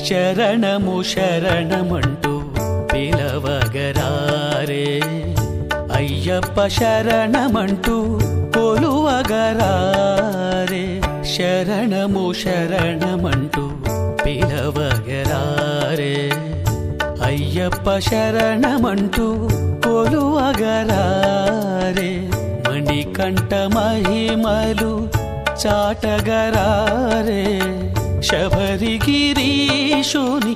శరణము శరణమంటూ పిలవగరారే అయ్యప్ప శరణమంటూ కొలువగరారే శరణము శరణమంటూ పిలవగరారే అయ్యప్ప శరణమంటూ కొలువగరారే మణికంఠ మహిమలు చాటగరారే శబరిగిరీశుని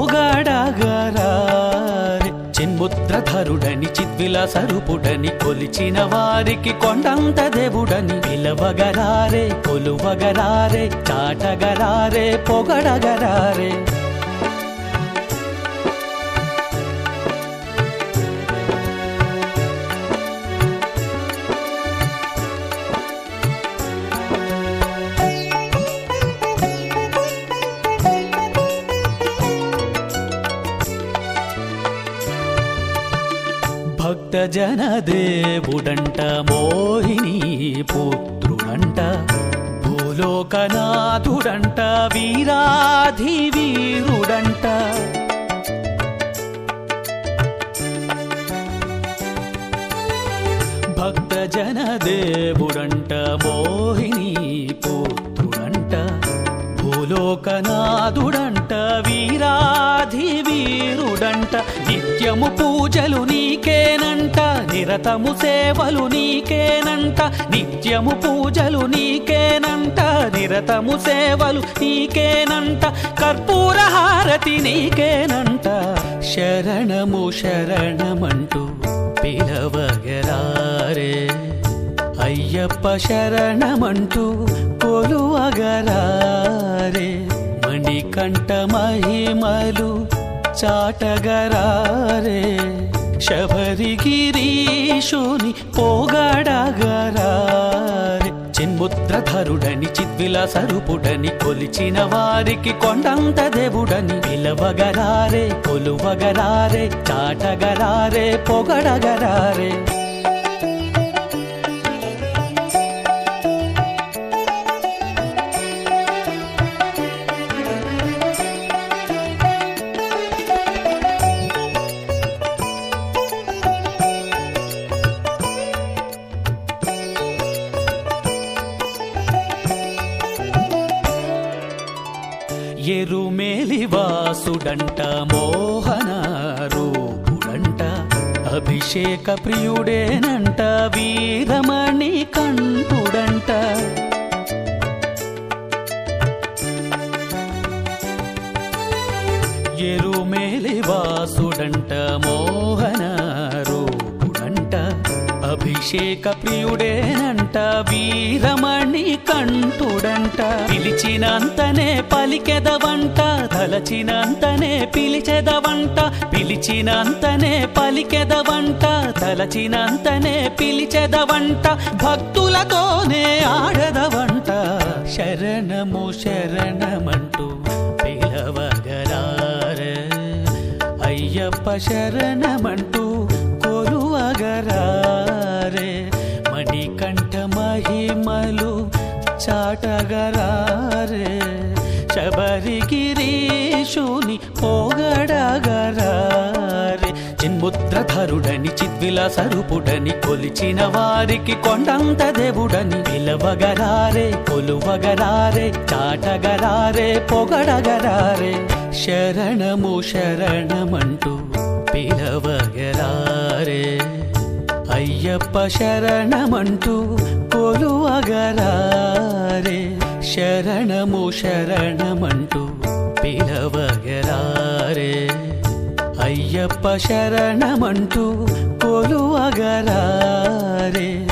పోగడగరారే చిన్ముద్రధరుడని చిద్విలాసరుపుడని కొలిచిన వారికి కొండంత దేవుడని పిలవగరారే కొలువగరారే చాటగరారే పొగడగరారే భక్తజన దేవుడంట మోహిని పుత్రుడంట భూలోకనాథుడంట వీరాధి వీరుడంట భక్తజన దేవుడంట మోహిని పుత్రుడంట భూలోకనాథుడంట వీరాధి వీరుడంట నిత్యము పూజలు నీకేనంట నిరతము సేవలు నీకేనంట నిత్యము పూజలు నీకేనంట నిరతము సేవలు నీకేనంట కర్పూర హారతి నీకేనంట శరణము శరణమంటూ పిలవగరారే అయ్యప్ప శరణమంటూ కొలువగరారే మణికంఠ మహిమలు చాటగరారే శబరిగిరీశుని పోగడగరారే చిన్ముద్రధరుడని చిద్విలాసరుపుడని కొలిచిన వారికి కొండంత దేవుడని పిలవగరారే కొలువగరారే చాటగరారే పొగడగరారే ఎరుమేలి వాసుడంట మోహన రూపుడంట అభిషేక ప్రియుడేనంట వీరమణి కంఠుడంట ఎరుమేలి వాసుడంట మోహన రూపుడంట అభిషేక ప్రియుడేనంట వీరమణి కంఠుడంట పిలిచినంతనే పలికెదవంట తలచినంతనే పిలిచెదవంట పిలిచినంతనే పలికెదవంట తలచినంతనే పిలిచెదవంట భక్తులతోనే ఆడదవంట శరణము శరణమంటూ పిలవగరారే అయ్యప్ప శరణమంటూ కొలువగరారే మణికంఠ మహిమలు చాటగరారే శబరిగిరీశుని పోగడగరారే చిన్ముద్రధరుడని చిద్విలాసరుపుడని కొలిచిన వారికి కొండంత దేవుడని పిలవగరారే కొలువగరారే చాటగరారే పొగడగరారే శరణము శరణమంటూ పిలవగరారే అయ్యప్ప శరణమంటూ కొలువగరారే శరణము శరణమంటూ పిలవగరారే అయ్యప్ప శరణమంటూ కొలువగరారే